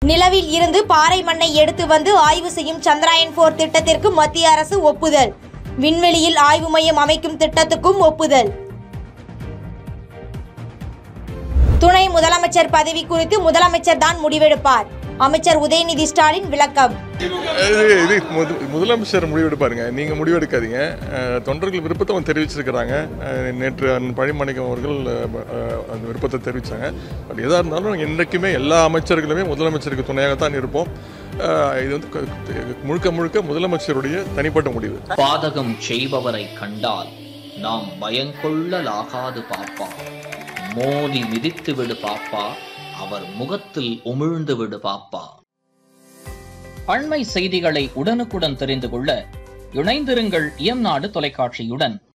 நிலவில் இருந்து பாறை மண்ணை எடுத்து வந்து ஆய்வு செய்யும் சந்திராயன் போர் திட்டத்திற்கு மத்திய அரசு ஒப்புதல் விண்வெளியில் ஆய்வு மையம் அமைக்கும் திட்டத்துக்கும் ஒப்புதல் துணை முதலமைச்சர் பதவி குறித்து முதலமைச்சர் தான் முடிவெடுப்பார் அமைச்சர் உதயநிதி ஸ்டாலின் விளக்கம் இது இது முத- முதலமைச்சர் முடிவெடுப்பாருங்க நீங்க முடிவெடுக்காதீங்க அஹ், தொண்டர்கள் விருப்பத்தை அவங்க தெரிவிச்சிருக்கிறாங்க அஹ், நேற்று அண்ணன் பழிமணிக்கம் அவர்கள் அஹ், அஹ், அந்த விருப்பத்தை தெரிவிச்சாங்க பட் எதாக இருந்தாலும் என்றைக்குமே எல்லா அமைச்சர்களுமே முதலமைச்சருக்கு துணையாகத்தான் இருப்போம் அஹ், இது வந்து க- முழுக்க முழுக்க முதலமைச்சருடைய தனிப்பட்ட முடிவு பாதகம் செய்பவரை கண்டால் நாம் பயங்கொள்ளலாகாது பாப்பா மோதி மிதித்து விடு பாப்பா அவர் முகத்தில் உமிழ்ந்து விடு பாப்பா அண்மை செய்திகளை உடனுக்குடன் தெரிந்து கொள்ள இணைந்திருங்கள் இயம்நாடு தொலைக்காட்சியுடன்